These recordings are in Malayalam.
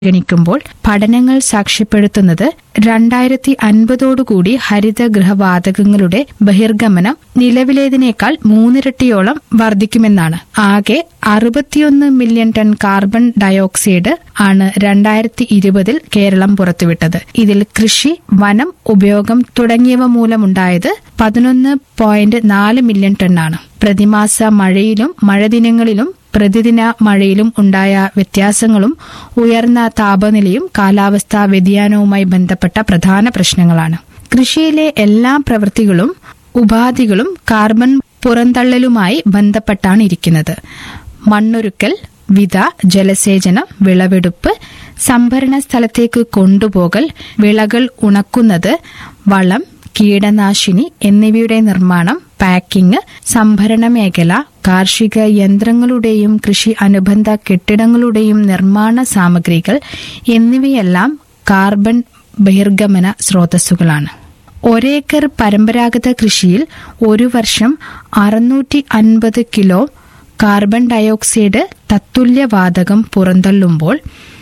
ഗണിക്കുമ്പോൾ പഠനങ്ങൾ സാക്ഷ്യപ്പെടുത്തുന്നത് രണ്ടായിരത്തി അൻപതോടുകൂടി ഹരിതഗൃഹവാതകങ്ങളുടെ ബഹിർഗമനം നിലവിലേതിനേക്കാൾ മൂന്നിരട്ടിയോളം വർദ്ധിക്കുമെന്നാണ് ആകെ അറുപത്തിയൊന്ന് മില്യൺ ടൺ കാർബൺ ഡയോക്സൈഡ് ആണ് രണ്ടായിരത്തി ഇരുപതിൽ കേരളം പുറത്തുവിട്ടത് ഇതിൽ കൃഷി വനം ഉപയോഗം തുടങ്ങിയവ മൂലമുണ്ടായത് പതിനൊന്ന് പോയിന്റ് നാല് മില്യൺ ടണ്ണാണ് പ്രതിമാസ മഴയിലും മഴദിനങ്ങളിലും പ്രതിദിന മഴയിലും ഉണ്ടായ വ്യത്യാസങ്ങളും ഉയർന്ന താപനിലയും കാലാവസ്ഥാ വ്യതിയാനവുമായി ബന്ധപ്പെട്ട പ്രധാന പ്രശ്നങ്ങളാണ് കൃഷിയിലെ എല്ലാ പ്രവൃത്തികളും ഉപാധികളും കാർബൺ പുറന്തള്ളലുമായി ബന്ധപ്പെട്ടാണ് ഇരിക്കുന്നത് മണ്ണൊരുക്കൽ വിത ജലസേചനം വിളവെടുപ്പ് സംഭരണ സ്ഥലത്തേക്ക് കൊണ്ടുപോകൽ വിളകൾ ഉണക്കുന്നത് വളം കീടനാശിനി എന്നിവയുടെ നിർമ്മാണം പാക്കിംഗ് സംഭരണ മേഖല കാർഷിക യന്ത്രങ്ങളുടെയും കൃഷി അനുബന്ധ കെട്ടിടങ്ങളുടെയും നിർമ്മാണ സാമഗ്രികൾ എന്നിവയെല്ലാം കാർബൺ ബഹിർഗമന സ്രോതസ്സുകളാണ് ഒരേക്കർ പരമ്പരാഗത കൃഷിയിൽ ഒരു വർഷം അറുന്നൂറ്റി അൻപത് കിലോ കാർബൺ ഡയോക്സൈഡ് തത്തുല്യവാതകം പുറന്തള്ളുമ്പോൾ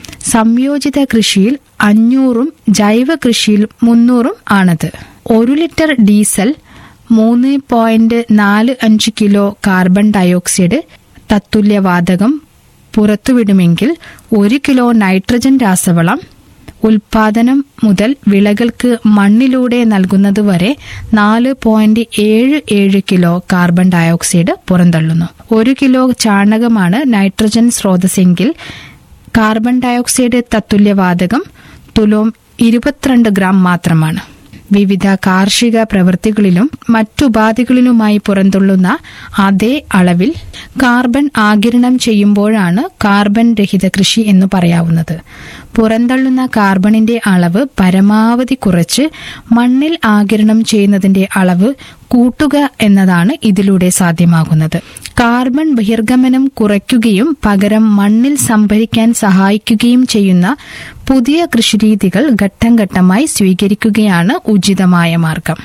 സംയോജിത കൃഷിയിൽ അഞ്ഞൂറും ജൈവ കൃഷിയിൽ മുന്നൂറും ആണത് ഒരു ലിറ്റർ ഡീസൽ മൂന്ന് പോയിന്റ് നാല് അഞ്ച് കിലോ കാർബൺ ഡയോക്സൈഡ് തത്തുല്യവാതകം പുറത്തുവിടുമെങ്കിൽ ഒരു കിലോ നൈട്രജൻ രാസവളം ഉൽപാദനം മുതൽ വിളകൾക്ക് മണ്ണിലൂടെ നൽകുന്നതുവരെ നാല് പോയിന്റ് ഏഴ് ഏഴ് കിലോ കാർബൺ ഡയോക്സൈഡ് പുറന്തള്ളുന്നു ഒരു കിലോ ചാണകമാണ് നൈട്രജൻ സ്രോതസ്സെങ്കിൽ കാർബൺ ഡയോക്സൈഡ് തത്തുല്യവാതകം തുലോം ഇരുപത്തിരണ്ട് ഗ്രാം മാത്രമാണ് വിവിധ കാർഷിക പ്രവൃത്തികളിലും മറ്റുപാധികളിലുമായി പുറന്തള്ളുന്ന അതേ അളവിൽ കാർബൺ ആകിരണം ചെയ്യുമ്പോഴാണ് കാർബൺ രഹിത കൃഷി എന്ന് പറയാവുന്നത് പുറന്തള്ളുന്ന കാർബണിന്റെ അളവ് പരമാവധി കുറച്ച് മണ്ണിൽ ആകിരണം ചെയ്യുന്നതിന്റെ അളവ് കൂട്ടുക എന്നതാണ് ഇതിലൂടെ സാധ്യമാകുന്നത് കാർബൺ ബഹിർഗമനം കുറയ്ക്കുകയും പകരം മണ്ണിൽ സംഭരിക്കാൻ സഹായിക്കുകയും ചെയ്യുന്ന പുതിയ കൃഷിരീതികൾ ഘട്ടം ഘട്ടമായി സ്വീകരിക്കുകയാണ് ഉചിതമായ മാർഗം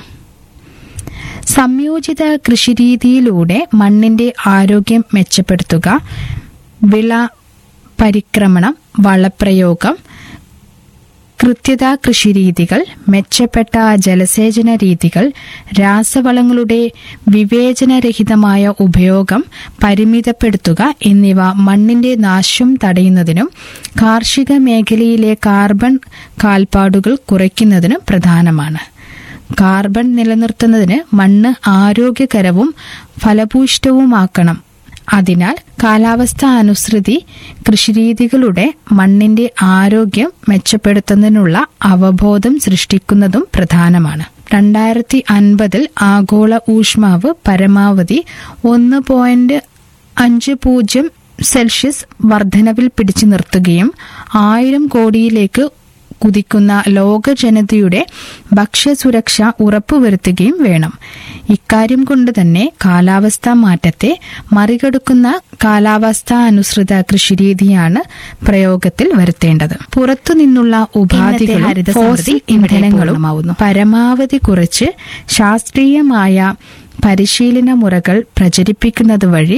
സംയോജിത കൃഷിരീതിയിലൂടെ മണ്ണിന്റെ ആരോഗ്യം മെച്ചപ്പെടുത്തുക വിള പരിക്രമണം വളപ്രയോഗം കൃത്യത കൃഷിരീതികൾ മെച്ചപ്പെട്ട ജലസേചന രീതികൾ രാസവളങ്ങളുടെ വിവേചനരഹിതമായ ഉപയോഗം പരിമിതപ്പെടുത്തുക എന്നിവ മണ്ണിന്റെ നാശം തടയുന്നതിനും കാർഷിക മേഖലയിലെ കാർബൺ കാൽപ്പാടുകൾ കുറയ്ക്കുന്നതിനും പ്രധാനമാണ് കാർബൺ നിലനിർത്തുന്നതിന് മണ്ണ് ആരോഗ്യകരവും ഫലഭൂയിഷ്ടവുമാക്കണം അതിനാൽ കാലാവസ്ഥ അനുസൃതി കൃഷിരീതികളുടെ മണ്ണിന്റെ ആരോഗ്യം മെച്ചപ്പെടുത്തുന്നതിനുള്ള അവബോധം സൃഷ്ടിക്കുന്നതും പ്രധാനമാണ് രണ്ടായിരത്തി അൻപതിൽ ആഗോള ഊഷ്മാവ് പരമാവധി ഒന്ന് പോയിന്റ് അഞ്ച് പൂജ്യം സെൽഷ്യസ് വർധനവിൽ പിടിച്ചു നിർത്തുകയും ആയിരം കോടിയിലേക്ക് കുതിക്കുന്ന ലോക ജനതയുടെ ഭക്ഷ്യസുരക്ഷ ഉറപ്പുവരുത്തുകയും വേണം ഇക്കാര്യം കൊണ്ട് തന്നെ കാലാവസ്ഥാ മാറ്റത്തെ മറികടക്കുന്ന കാലാവസ്ഥാ അനുസൃത കൃഷിരീതിയാണ് പ്രയോഗത്തിൽ വരുത്തേണ്ടത് പുറത്തുനിന്നുള്ള ഉപാധികളും ഫോസിൽ ഇന്ധനങ്ങളും പരമാവധി കുറച്ച് ശാസ്ത്രീയമായ പരിശീലന മുറകൾ പ്രചരിപ്പിക്കുന്നത് വഴി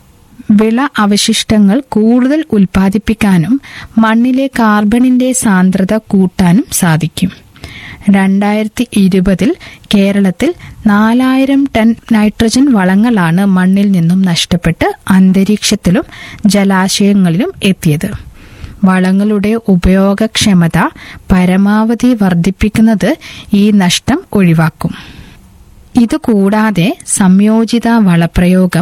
വിള അവശിഷ്ടങ്ങൾ കൂടുതൽ ഉൽപ്പാദിപ്പിക്കാനും മണ്ണിലെ കാർബണിന്റെ സാന്ദ്രത കൂട്ടാനും സാധിക്കും രണ്ടായിരത്തി ഇരുപതിൽ കേരളത്തിൽ നാലായിരം ടൺ നൈട്രജൻ വളങ്ങളാണ് മണ്ണിൽ നിന്നും നഷ്ടപ്പെട്ട് അന്തരീക്ഷത്തിലും ജലാശയങ്ങളിലും എത്തിയത് വളങ്ങളുടെ ഉപയോഗക്ഷമത പരമാവധി വർദ്ധിപ്പിക്കുന്നത് ഈ നഷ്ടം ഒഴിവാക്കും ഇതുകൂടാതെ സംയോജിത വളപ്രയോഗം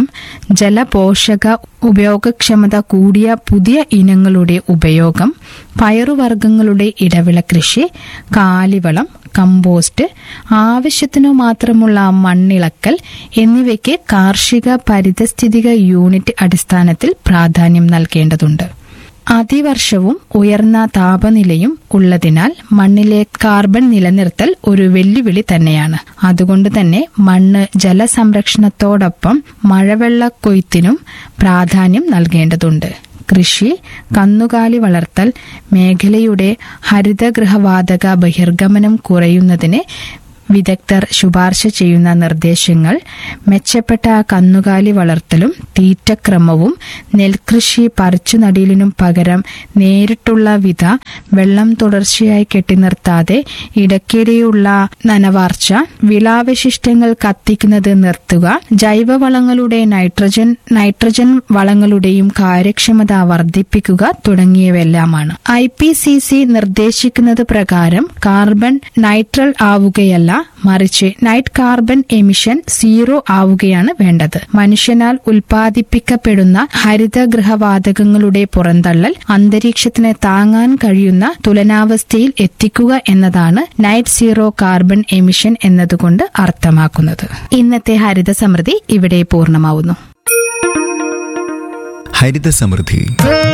ജലപോഷക ഉപയോഗക്ഷമത കൂടിയ പുതിയ ഇനങ്ങളുടെ ഉപയോഗം പയറുവർഗ്ഗങ്ങളുടെ ഇടവിള കൃഷി കാലിവളം കമ്പോസ്റ്റ് ആവശ്യത്തിനു മാത്രമുള്ള മണ്ണിളക്കൽ എന്നിവയ്ക്ക് കാർഷിക പരിതസ്ഥിതിക യൂണിറ്റ് അടിസ്ഥാനത്തിൽ പ്രാധാന്യം നൽകേണ്ടതുണ്ട് അതിവർഷവും ഉയർന്ന താപനിലയും ഉള്ളതിനാൽ മണ്ണിലെ കാർബൺ നിലനിർത്തൽ ഒരു വെല്ലുവിളി തന്നെയാണ് അതുകൊണ്ട് തന്നെ മണ്ണ് ജലസംരക്ഷണത്തോടൊപ്പം മഴവെള്ള കൊയ്ത്തിനും പ്രാധാന്യം നൽകേണ്ടതുണ്ട് കൃഷി കന്നുകാലി വളർത്തൽ മേഖലയുടെ ഹരിതഗൃഹവാതക ബഹിർഗമനം കുറയുന്നതിന് വിദഗ്ധർ ശുപാർശ ചെയ്യുന്ന നിർദ്ദേശങ്ങൾ മെച്ചപ്പെട്ട കന്നുകാലി വളർത്തലും തീറ്റക്രമവും നെൽകൃഷി പറിച്ചു നടീലിനും പകരം നേരിട്ടുള്ള വിത വെള്ളം തുടർച്ചയായി കെട്ടിനിർത്താതെ ഇടയ്ക്കിടെയുള്ള നനവാർച്ച വിളാവശിഷ്ടങ്ങൾ കത്തിക്കുന്നത് നിർത്തുക ജൈവവളങ്ങളുടെ നൈട്രജൻ നൈട്രജൻ വളങ്ങളുടെയും കാര്യക്ഷമത വർദ്ധിപ്പിക്കുക തുടങ്ങിയവയെല്ലാമാണ് ഐ പി സി സി നിർദ്ദേശിക്കുന്നത് പ്രകാരം കാർബൺ നൈട്രൽ ആവുകയല്ല മറിച്ച് നൈറ്റ് കാർബൺ എമിഷൻ സീറോ ആവുകയാണ് വേണ്ടത് മനുഷ്യനാൽ ഉൽപ്പാദിപ്പിക്കപ്പെടുന്ന ഹരിതഗൃഹവാതകങ്ങളുടെ പുറന്തള്ളൽ അന്തരീക്ഷത്തിന് താങ്ങാൻ കഴിയുന്ന തുലനാവസ്ഥയിൽ എത്തിക്കുക എന്നതാണ് നൈറ്റ് സീറോ കാർബൺ എമിഷൻ എന്നതുകൊണ്ട് അർത്ഥമാക്കുന്നത് ഇന്നത്തെ ഹരിത സമൃദ്ധി ഇവിടെ പൂർണ്ണമാവുന്നു ഹരിത സമൃദ്ധി